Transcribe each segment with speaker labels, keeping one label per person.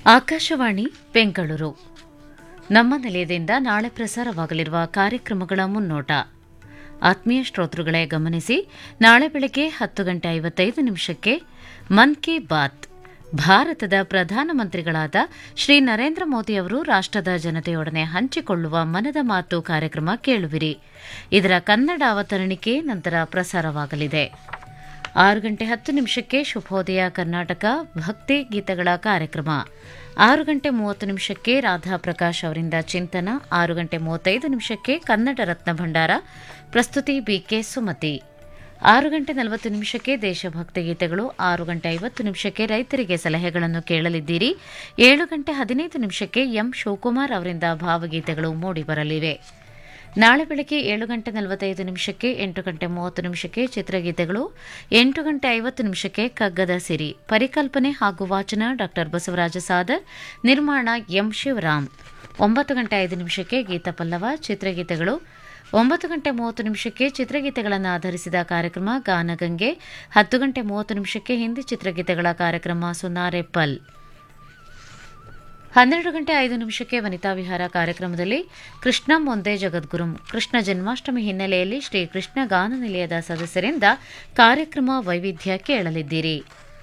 Speaker 1: ಆಕಾಶವಾಣಿ ಬೆಂಗಳೂರು ನಮ್ಮ ನಿಲಯದಿಂದ ನಾಳೆ ಪ್ರಸಾರವಾಗಲಿರುವ ಕಾರ್ಯಕ್ರಮಗಳ ಮುನ್ನೋಟ ಆತ್ಮೀಯ ಶ್ರೋತೃಗಳೇ ಗಮನಿಸಿ ನಾಳೆ ಬೆಳಗ್ಗೆ ಹತ್ತು ಗಂಟೆ ಐವತ್ತೈದು ನಿಮಿಷಕ್ಕೆ ಮನ್ ಕಿ ಬಾತ್ ಭಾರತದ ಪ್ರಧಾನಮಂತ್ರಿಗಳಾದ ಶ್ರೀ ನರೇಂದ್ರ ಮೋದಿ ಅವರು ರಾಷ್ಟ್ರದ ಜನತೆಯೊಡನೆ ಹಂಚಿಕೊಳ್ಳುವ ಮನದ ಮಾತು ಕಾರ್ಯಕ್ರಮ ಕೇಳುವಿರಿ ಇದರ ಕನ್ನಡ ಅವತರಣಿಕೆ ನಂತರ ಪ್ರಸಾರವಾಗಲಿದೆ ಆರು ಗಂಟೆ ಹತ್ತು ನಿಮಿಷಕ್ಕೆ ಶುಭೋದಯ ಕರ್ನಾಟಕ ಭಕ್ತಿ ಗೀತೆಗಳ ಕಾರ್ಯಕ್ರಮ ಆರು ಗಂಟೆ ಮೂವತ್ತು ನಿಮಿಷಕ್ಕೆ ರಾಧಾ ಪ್ರಕಾಶ್ ಅವರಿಂದ ಚಿಂತನ ಆರು ಗಂಟೆ ಮೂವತ್ತೈದು ನಿಮಿಷಕ್ಕೆ ಕನ್ನಡ ರತ್ನ ಭಂಡಾರ ಪ್ರಸ್ತುತಿ ಬಿಕೆ ಸುಮತಿ ಆರು ಗಂಟೆ ನಲವತ್ತು ನಿಮಿಷಕ್ಕೆ ದೇಶಭಕ್ತಿ ಗೀತೆಗಳು ಆರು ಗಂಟೆ ಐವತ್ತು ನಿಮಿಷಕ್ಕೆ ರೈತರಿಗೆ ಸಲಹೆಗಳನ್ನು ಕೇಳಲಿದ್ದೀರಿ ಏಳು ಗಂಟೆ ಹದಿನೈದು ನಿಮಿಷಕ್ಕೆ ಎಂ ಶಿವಕುಮಾರ್ ಅವರಿಂದ ಭಾವಗೀತೆಗಳು ಮೂಡಿಬರಲಿವೆ ನಾಳೆ ಬೆಳಗ್ಗೆ ಏಳು ಗಂಟೆ ನಲವತ್ತೈದು ನಿಮಿಷಕ್ಕೆ ಎಂಟು ಗಂಟೆ ಮೂವತ್ತು ನಿಮಿಷಕ್ಕೆ ಚಿತ್ರಗೀತೆಗಳು ಎಂಟು ಗಂಟೆ ಐವತ್ತು ನಿಮಿಷಕ್ಕೆ ಕಗ್ಗದ ಸಿರಿ ಪರಿಕಲ್ಪನೆ ಹಾಗೂ ವಾಚನ ಡಾ ಬಸವರಾಜ ಸಾದರ್ ನಿರ್ಮಾಣ ಎಂ ಶಿವರಾಮ್ ಒಂಬತ್ತು ಗಂಟೆ ಐದು ನಿಮಿಷಕ್ಕೆ ಗೀತಪಲ್ಲವ ಚಿತ್ರಗೀತೆಗಳು ಒಂಬತ್ತು ಗಂಟೆ ಮೂವತ್ತು ನಿಮಿಷಕ್ಕೆ ಚಿತ್ರಗೀತೆಗಳನ್ನು ಆಧರಿಸಿದ ಕಾರ್ಯಕ್ರಮ ಗಾನಗಂಗೆ ಹತ್ತು ಗಂಟೆ ಮೂವತ್ತು ನಿಮಿಷಕ್ಕೆ ಹಿಂದಿ ಚಿತ್ರಗೀತೆಗಳ ಕಾರ್ಯಕ್ರಮ ಸುನಾರೆ ಪಲ್ ಹನ್ನೆರಡು ಗಂಟೆ ಐದು ನಿಮಿಷಕ್ಕೆ ವನಿತಾ ವಿಹಾರ ಕಾರ್ಯಕ್ರಮದಲ್ಲಿ ಕೃಷ್ಣ ಮೊಂದೆ ಜಗದ್ಗುರುಂ ಕೃಷ್ಣ ಜನ್ಮಾಷ್ಟಮಿ ಹಿನ್ನೆಲೆಯಲ್ಲಿ ಶ್ರೀ ಕೃಷ್ಣ ಗಾನ ನಿಲಯದ ಸದಸ್ಯರಿಂದ ಕಾರ್ಯಕ್ರಮ ವೈವಿಧ್ಯ ಕೇಳಲಿದ್ದೀರಿ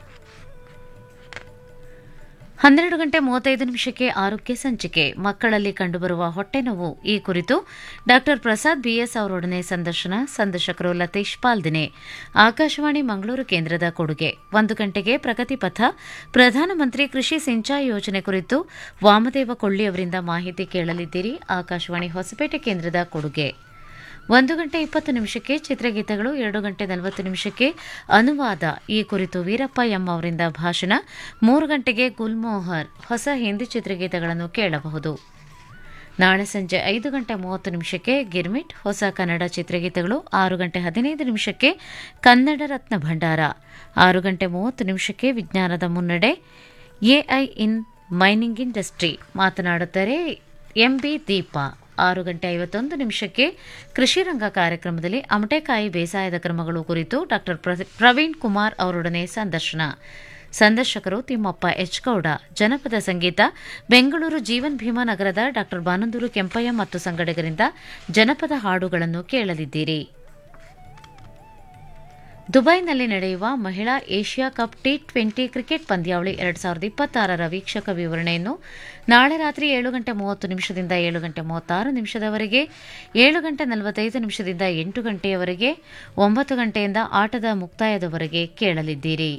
Speaker 1: ಹನ್ನೆರಡು ಗಂಟೆ ಮೂವತ್ತೈದು ನಿಮಿಷಕ್ಕೆ ಆರೋಗ್ಯ ಸಂಚಿಕೆ ಮಕ್ಕಳಲ್ಲಿ ಕಂಡುಬರುವ ಹೊಟ್ಟೆನೋವು ಈ ಕುರಿತು ಡಾ ಪ್ರಸಾದ್ ಬಿಎಸ್ ಅವರೊಡನೆ ಸಂದರ್ಶನ ಸಂದರ್ಶಕರು ಲತೀಶ್ ಪಾಲ್ದಿನೆ ಆಕಾಶವಾಣಿ ಮಂಗಳೂರು ಕೇಂದ್ರದ ಕೊಡುಗೆ ಒಂದು ಗಂಟೆಗೆ ಪ್ರಗತಿ ಪಥ ಪ್ರಧಾನಮಂತ್ರಿ ಕೃಷಿ ಸಿಂಚಾಯಿ ಯೋಜನೆ ಕುರಿತು ವಾಮದೇವ ಕೊಳ್ಳಿ ಅವರಿಂದ ಮಾಹಿತಿ ಕೇಳಲಿದ್ದೀರಿ ಆಕಾಶವಾಣಿ ಹೊಸಪೇಟೆ ಕೇಂದ್ರದ ಕೊಡುಗೆ ಒಂದು ಗಂಟೆ ಇಪ್ಪತ್ತು ನಿಮಿಷಕ್ಕೆ ಚಿತ್ರಗೀತೆಗಳು ಎರಡು ಗಂಟೆ ನಲವತ್ತು ನಿಮಿಷಕ್ಕೆ ಅನುವಾದ ಈ ಕುರಿತು ವೀರಪ್ಪ ಎಂ ಅವರಿಂದ ಭಾಷಣ ಮೂರು ಗಂಟೆಗೆ ಗುಲ್ಮೋಹರ್ ಹೊಸ ಹಿಂದಿ ಚಿತ್ರಗೀತೆಗಳನ್ನು ಕೇಳಬಹುದು ನಾಳೆ ಸಂಜೆ ಐದು ಗಂಟೆ ಮೂವತ್ತು ನಿಮಿಷಕ್ಕೆ ಗಿರ್ಮಿಟ್ ಹೊಸ ಕನ್ನಡ ಚಿತ್ರಗೀತೆಗಳು ಆರು ಗಂಟೆ ಹದಿನೈದು ನಿಮಿಷಕ್ಕೆ ಕನ್ನಡ ರತ್ನ ಭಂಡಾರ ಆರು ಗಂಟೆ ಮೂವತ್ತು ನಿಮಿಷಕ್ಕೆ ವಿಜ್ಞಾನದ ಮುನ್ನಡೆ ಎಐ ಇನ್ ಮೈನಿಂಗ್ ಇಂಡಸ್ಟ್ರಿ ಮಾತನಾಡುತ್ತಾರೆ ಎಂಬಿ ದೀಪಾ ಆರು ಗಂಟೆ ಐವತ್ತೊಂದು ನಿಮಿಷಕ್ಕೆ ಕೃಷಿ ರಂಗ ಕಾರ್ಯಕ್ರಮದಲ್ಲಿ ಅಮಟೆಕಾಯಿ ಬೇಸಾಯದ ಕ್ರಮಗಳು ಕುರಿತು ಡಾ ಪ್ರವೀಣ್ ಕುಮಾರ್ ಅವರೊಡನೆ ಸಂದರ್ಶನ ಸಂದರ್ಶಕರು ತಿಮ್ಮಪ್ಪ ಎಚ್ ಗೌಡ ಜನಪದ ಸಂಗೀತ ಬೆಂಗಳೂರು ಜೀವನ್ ಭೀಮಾ ನಗರದ ಡಾ ಬಾನಂದೂರು ಕೆಂಪಯ್ಯ ಮತ್ತು ಸಂಗಡಿಗರಿಂದ ಜನಪದ ಹಾಡುಗಳನ್ನು ಕೇಳಲಿದ್ದೀರಿ ದುಬೈನಲ್ಲಿ ನಡೆಯುವ ಮಹಿಳಾ Asia cup T twenty cricket ಪಂದ್ಯಾವಳಿ ಎರಡು ಸಾವಿರದ ಇಪ್ಪತ್ತಾರರ ವೀಕ್ಷಕ ವಿವರಣೆಯನ್ನು ನಾಳೆ ರಾತ್ರಿ ಏಳು ಗಂಟೆ ಮೂವತ್ತು ನಿಮಿಷದಿಂದ ಏಳು ಗಂಟೆ ಮೂವತ್ತಾರು ನಿಮಿಷದವರೆಗೆ ಏಳು ಗಂಟೆ ನಲವತ್ತೈದು ನಿಮಿಷದಿಂದ ಎಂಟು ಗಂಟೆಯವರೆಗೆ ಒಂಬತ್ತು ಗಂಟೆಯಿಂದ ಆಟದ ಮುಕ್ತಾಯದವರೆಗೆ ಕೇಳಲಿದ್ದೀರಿ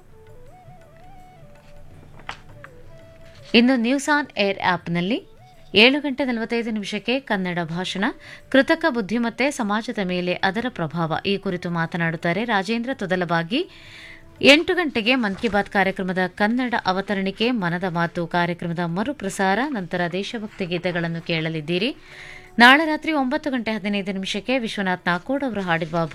Speaker 1: ಇನ್ನು ನ್ಯೂಸ್ ಆನ್ ಏರ್ ಆಪ್ನಲ್ಲಿ ಏಳು ಗಂಟೆ ನಲವತ್ತೈದು ನಿಮಿಷಕ್ಕೆ ಕನ್ನಡ ಭಾಷಣ ಕೃತಕ ಬುದ್ಧಿಮತ್ತೆ ಸಮಾಜದ ಮೇಲೆ ಅದರ ಪ್ರಭಾವ ಈ ಕುರಿತು ಮಾತನಾಡುತ್ತಾರೆ ರಾಜೇಂದ್ರ ತೊದಲಬಾಗಿ ಎಂಟು ಗಂಟೆಗೆ ಮನ್ ಕಿ ಬಾತ್ ಕಾರ್ಯಕ್ರಮದ ಕನ್ನಡ ಅವತರಣಿಕೆ ಮನದ ಮಾತು ಕಾರ್ಯಕ್ರಮದ ಮರುಪ್ರಸಾರ ನಂತರ ದೇಶಭಕ್ತಿ ಗೀತೆಗಳನ್ನು ಕೇಳಲಿದ್ದೀರಿ ನಾಳೆ ರಾತ್ರಿ ಒಂಬತ್ತು ಗಂಟೆ ಹದಿನೈದು ನಿಮಿಷಕ್ಕೆ ವಿಶ್ವನಾಥ್ ನಾಕೋಡ್ ಅವರು ಹಾಡಿರುವ